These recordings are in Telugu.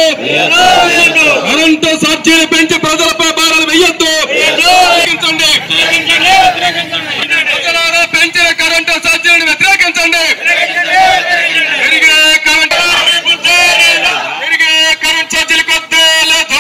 కరెంటు సబ్సిడీ పెంచి ప్రజలపై భారాలు వెయ్యొద్దు వ్యతిరేకించండి ప్రజలారా పెంచిన కరెంటు సబ్సిడీని వ్యతిరేకించండి పెరిగే కరెంటు పెరిగే కరెంట్ సబ్సిడీ కొద్దే లేదు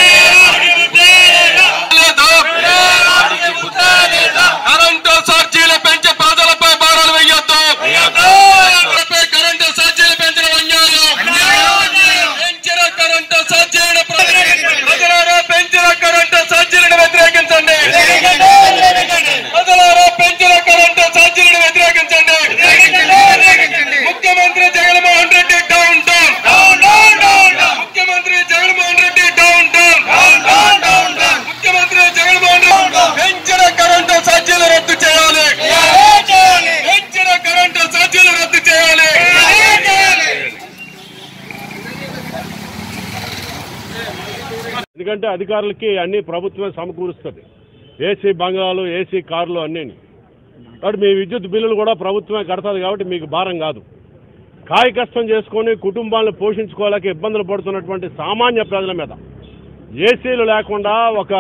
లేదు కరెంటు సబ్సిడీలు పెంచి ప్రజలపై భారాలు వెయ్యొద్దు ప్రజలపై కరెంటు సబ్సిడీలు పెంచిన అన్యాయం పెంచిన కరెంటు సబ్సిడీని ప్రజలారా పెంచిన కరెంటు సబ్సిడీని వ్యతిరేకించండి ప్రజలారా పెంచిన కరెంటు సబ్సిడీని వ్యతిరేకించండి ముఖ్యమంత్రి జగన్మోహన్ రెడ్డి డౌన్ డౌన్ ముఖ్యమంత్రి జగన్మోహన్ రెడ్డి డౌన్ డౌన్ ముఖ్యమంత్రి జగన్మోహన్ రెడ్డి పెంచిన కరెంటు సబ్సిడీలు రద్దు చేయాలి పెంచిన కరెంటు సబ్సిడీలు రద్దు చేయాలి ఎందుకంటే అధికారులకి అన్ని ప్రభుత్వమే సమకూరుస్తుంది ఏసీ బంగాళాలు ఏసీ కార్లు అన్నీ కాబట్టి మీ విద్యుత్ బిల్లులు కూడా ప్రభుత్వమే కడతాది కాబట్టి మీకు భారం కాదు కాయ కష్టం చేసుకొని కుటుంబాలను పోషించుకోలేక ఇబ్బందులు పడుతున్నటువంటి సామాన్య ప్రజల మీద ఏసీలు లేకుండా ఒక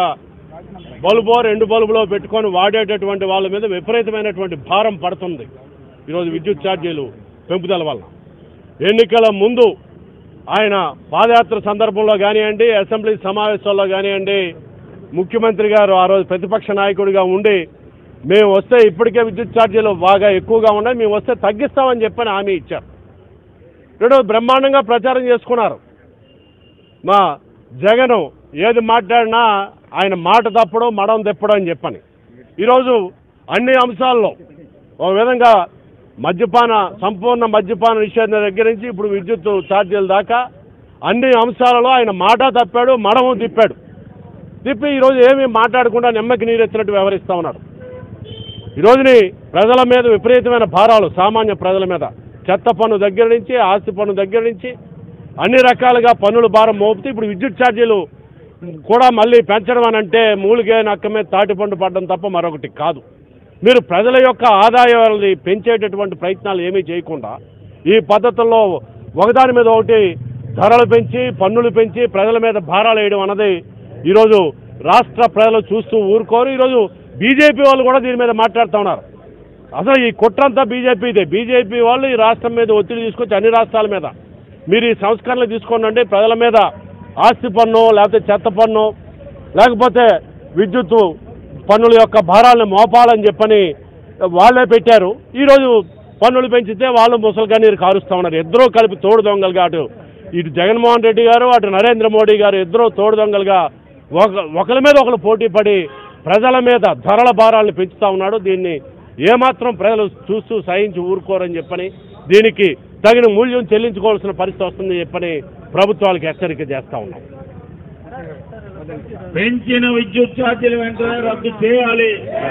బల్బో రెండు బల్బులో పెట్టుకొని వాడేటటువంటి వాళ్ళ మీద విపరీతమైనటువంటి భారం పడుతుంది ఈరోజు విద్యుత్ ఛార్జీలు పెంపుదల వల్ల ఎన్నికల ముందు ఆయన పాదయాత్ర సందర్భంలో కానివ్వండి అసెంబ్లీ సమావేశాల్లో కానివ్వండి ముఖ్యమంత్రి గారు ఆ రోజు ప్రతిపక్ష నాయకుడిగా ఉండి మేము వస్తే ఇప్పటికే విద్యుత్ ఛార్జీలు బాగా ఎక్కువగా ఉన్నాయి మేము వస్తే తగ్గిస్తామని చెప్పని హామీ ఇచ్చారు రెండోది బ్రహ్మాండంగా ప్రచారం చేసుకున్నారు మా జగను ఏది మాట్లాడినా ఆయన మాట తప్పడం మడం తెప్పడం అని చెప్పని ఈరోజు అన్ని అంశాల్లో ఒక విధంగా మద్యపాన సంపూర్ణ మద్యపాన నిషేధం దగ్గర నుంచి ఇప్పుడు విద్యుత్ ఛార్జీల దాకా అన్ని అంశాలలో ఆయన మాట తప్పాడు మడము తిప్పాడు తిప్పి ఈరోజు ఏమీ మాట్లాడకుండా నెమ్మకి నీరెత్తినట్టు వ్యవహరిస్తా ఉన్నాడు ఈ రోజుని ప్రజల మీద విపరీతమైన భారాలు సామాన్య ప్రజల మీద చెత్త పన్ను దగ్గర నుంచి ఆస్తి పన్ను దగ్గర నుంచి అన్ని రకాలుగా పన్నుల భారం మోపుతూ ఇప్పుడు విద్యుత్ ఛార్జీలు కూడా మళ్ళీ పెంచడం అని అంటే మూలిగే నక్క మీద తాటిపండు పడడం తప్ప మరొకటి కాదు మీరు ప్రజల యొక్క ఆదాయాలని పెంచేటటువంటి ప్రయత్నాలు ఏమీ చేయకుండా ఈ పద్ధతుల్లో ఒకదాని మీద ఒకటి ధరలు పెంచి పన్నులు పెంచి ప్రజల మీద భారాలు వేయడం అన్నది ఈరోజు రాష్ట్ర ప్రజలు చూస్తూ ఊరుకోరు ఈరోజు బీజేపీ వాళ్ళు కూడా దీని మీద మాట్లాడుతూ ఉన్నారు అసలు ఈ కుట్రంతా బీజేపీదే బీజేపీ వాళ్ళు ఈ రాష్ట్రం మీద ఒత్తిడి తీసుకొచ్చి అన్ని రాష్ట్రాల మీద మీరు ఈ సంస్కరణలు తీసుకోండి ప్రజల మీద ఆస్తి పన్ను లేకపోతే చెత్త పన్ను లేకపోతే విద్యుత్ పన్నుల యొక్క భారాలను మోపాలని చెప్పని వాళ్ళే పెట్టారు ఈరోజు పన్నులు పెంచితే వాళ్ళు ముసలిగా నీరు కారుస్తూ ఉన్నారు ఇద్దరూ కలిపి తోడు దొంగలుగా అటు ఇటు జగన్మోహన్ రెడ్డి గారు అటు నరేంద్ర మోడీ గారు ఇద్దరూ తోడు దొంగలుగా ఒక ఒకరి మీద ఒకరు పోటీ పడి ప్రజల మీద ధరల భారాలను పెంచుతా ఉన్నాడు దీన్ని ఏమాత్రం ప్రజలు చూస్తూ సహించి ఊరుకోరని చెప్పని దీనికి తగిన మూల్యం చెల్లించుకోవాల్సిన పరిస్థితి వస్తుందని చెప్పని ప్రభుత్వాలకు హెచ్చరిక చేస్తా ఉన్నాం పెంచిన విద్యుత్ ఛార్జీలు వెంటనే రద్దు చేయాలి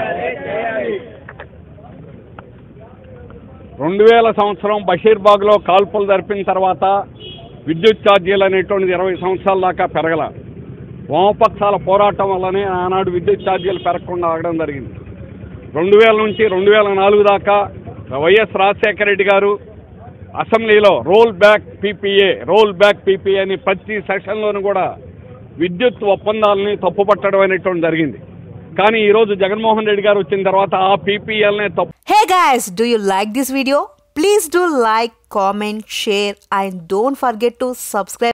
రెండు వేల సంవత్సరం బషీర్బాగ్లో కాల్పులు జరిపిన తర్వాత విద్యుత్ ఛార్జీలు అనేటువంటిది ఇరవై సంవత్సరాల దాకా పెరగల వామపక్షాల పోరాటం వల్లనే ఆనాడు విద్యుత్ ఛార్జీలు పెరగకుండా ఆగడం జరిగింది రెండు వేల నుంచి రెండు వేల నాలుగు దాకా వైఎస్ రాజశేఖర రెడ్డి గారు అసెంబ్లీలో roll back PPA roll back PPA అని ప్రతి సెషన్లోనూ కూడా విద్యుత్ ఒప్పందాలని తప్పుపట్టడం అనేటువంటి జరిగింది కానీ ఈరోజు జగన్మోహన్ రెడ్డి గారు వచ్చిన తర్వాత ఆ పీపీఎల్నే తప్పు Hey guys, do you like this video? Please do like, comment, share and don't forget to subscribe